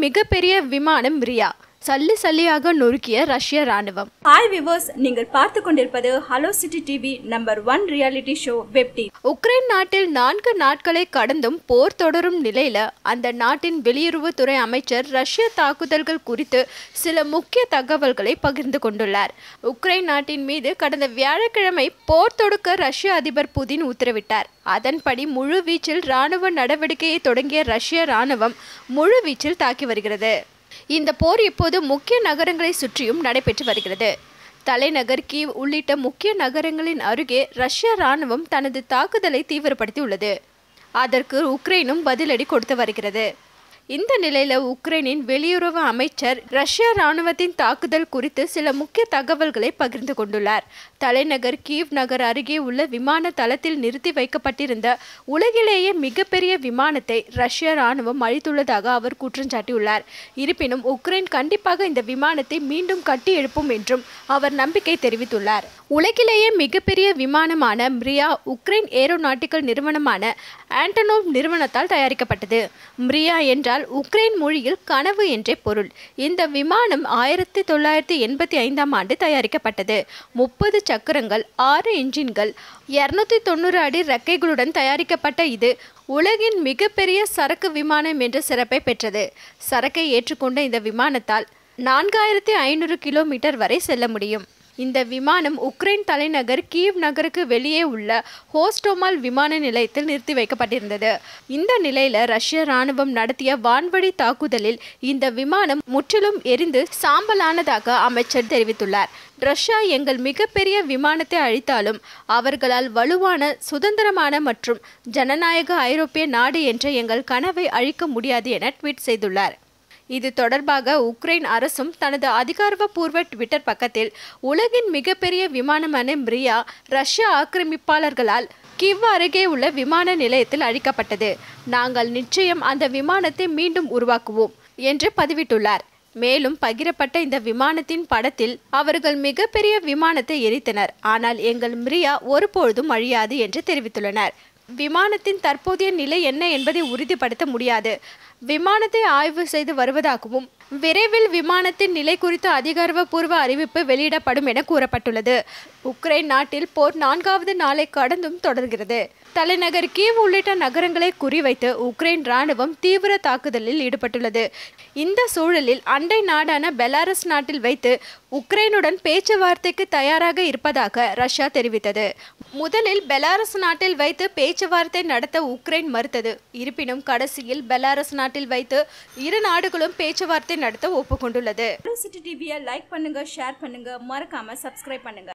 மிகப்பெரிய விமானம் ரியா சல்லி சல்லியாக நொறுக்கிய ரஷ்ய ராணுவம் ஹாய் விவர்ஸ் நீங்கள் பார்த்து கொண்டிருப்பது hello city TV number one reality show web TV Ukraine நாட்டில் நான்கு நாட்களை கடந்தும் போர் தொடரும் நிலையில அந்த நாட்டின் வெளியுறவுத்துறை அமைச்சர் ரஷ்ய தாக்குதல்கள் குறித்து சில முக்கிய தகவல்களை பகிர்ந்து கொண்டுள்ளார் உக்ரைன் நாட்டின் மீது கடந்த வியாழக்கிழமை போர் தொடுக்க ரஷ்ய அதிபர் புதின் உத்தரவிட்டார் அதன்படி முழு வீச்சில் ராணுவ நடவடிக்கையை தொடங்கிய ரஷ்ய ராணுவம் முழு வீச்சில் தாக்கி வருகிறது இந்த போர் இப்போது முக்கிய நகரங்களை சுற்றியும் நடைபெற்று வருகிறது தலைநகர் கீவ் உள்ளிட்ட முக்கிய நகரங்களின் அருகே ரஷ்ய ராணுவம் தனது தாக்குதலை தீவிரப்படுத்தியுள்ளது அதற்கு உக்ரைனும் பதிலடி கொடுத்து வருகிறது இந்த நிலையில உக்ரைனின் வெளியுறவு அமைச்சர் ரஷ்ய ராணுவத்தின் தாக்குதல் குறித்து சில முக்கிய தகவல்களை பகிர்ந்து கொண்டுள்ளார் தலைநகர் கீவ் நகர் அருகே உள்ள விமான தளத்தில் நிறுத்தி வைக்கப்பட்டிருந்த உலகிலேயே மிகப்பெரிய விமானத்தை ரஷ்ய ராணுவம் அழித்துள்ளதாக அவர் குற்றம் சாட்டியுள்ளார் இருப்பினும் உக்ரைன் கண்டிப்பாக இந்த விமானத்தை மீண்டும் கட்டி எழுப்பும் என்றும் அவர் நம்பிக்கை தெரிவித்துள்ளார் உலகிலேயே மிகப்பெரிய விமானமான மிரியா உக்ரைன் ஏரோநாட்டிக்கல் நிறுவனமான ஆண்டனோவ் நிறுவனத்தால் தயாரிக்கப்பட்டது மிரியா என்றால் உக்ரைன் மொழியில் கனவு என்றே பொருள் இந்த விமானம் ஆயிரத்தி தொள்ளாயிரத்தி எண்பத்தி ஐந்தாம் ஆண்டு தயாரிக்கப்பட்டது முப்பது சக்கரங்கள் ஆறு என்ஜின்கள் இருநூத்தி தொண்ணூறு அடி ரெக்கைகளுடன் தயாரிக்கப்பட்ட இது உலகின் மிகப்பெரிய சரக்கு விமானம் என்ற சிறப்பை பெற்றது சரக்கை ஏற்றுக்கொண்ட இந்த விமானத்தால் நான்காயிரத்தி ஐநூறு கிலோமீட்டர் வரை செல்ல முடியும் இந்த விமானம் உக்ரைன் தலைநகர் கீவ் நகருக்கு வெளியே உள்ள ஹோஸ்டோமால் விமான நிலையத்தில் நிறுத்தி வைக்கப்பட்டிருந்தது இந்த நிலையில ரஷ்ய ராணுவம் நடத்திய வான்வழி தாக்குதலில் இந்த விமானம் முற்றிலும் எரிந்து சாம்பலானதாக அமைச்சர் தெரிவித்துள்ளார் ரஷ்யா எங்கள் மிகப்பெரிய விமானத்தை அழித்தாலும் அவர்களால் வலுவான சுதந்திரமான மற்றும் ஜனநாயக ஐரோப்பிய நாடு என்ற எங்கள் கனவை அழிக்க முடியாது என ட்வீட் செய்துள்ளார் இது தொடர்பாக உக்ரைன் அரசும் தனது அதிகாரப்பூர்வ ட்விட்டர் பக்கத்தில் உலகின் மிகப்பெரிய விமானமான மிரியா ரஷ்ய ஆக்கிரமிப்பாளர்களால் கிவ் அருகே உள்ள விமான நிலையத்தில் அழிக்கப்பட்டது நாங்கள் நிச்சயம் அந்த விமானத்தை மீண்டும் உருவாக்குவோம் என்று பதிவிட்டுள்ளார் மேலும் பகிரப்பட்ட இந்த விமானத்தின் படத்தில் அவர்கள் மிகப்பெரிய விமானத்தை எரித்தனர் ஆனால் எங்கள் மிரியா ஒருபொழுதும் அழியாது என்று தெரிவித்துள்ளனர் விமானத்தின் தற்போதைய நிலை என்ன என்பதை உறுதிப்படுத்த முடியாது விமானத்தை ஆய்வு செய்து வருவதாகவும் விரைவில் விமானத்தின் நிலை குறித்த அதிகாரப்பூர்வ அறிவிப்பு வெளியிடப்படும் என கூறப்பட்டுள்ளது உக்ரைன் நாட்டில் போர் நான்காவது நாளை கடந்தும் தொடர்கிறது தலைநகர் கீவ் உள்ளிட்ட நகரங்களை குறிவைத்து உக்ரைன் ராணுவம் தீவிர தாக்குதலில் ஈடுபட்டுள்ளது இந்த சூழலில் அண்டை நாடான பெலாரஸ் நாட்டில் வைத்து உக்ரைனுடன் பேச்சுவார்த்தைக்கு தயாராக இருப்பதாக ரஷ்யா தெரிவித்தது முதலில் பெலாரஸ் நாட்டில் வைத்து பேச்சுவார்த்தை நடத்த உக்ரைன் மறுத்தது இருப்பினும் கடைசியில் பெலாரஸ் நாட்டில் வைத்து இரு நாடுகளும் பேச்சுவார்த்தை நடத்த ஒப்புக்கொண்டுள்ளது ஹலோ சிட்டி டிவியை லைக் பண்ணுங்க ஷேர் பண்ணுங்க மறக்காம சப்ஸ்கிரைப் பண்ணுங்க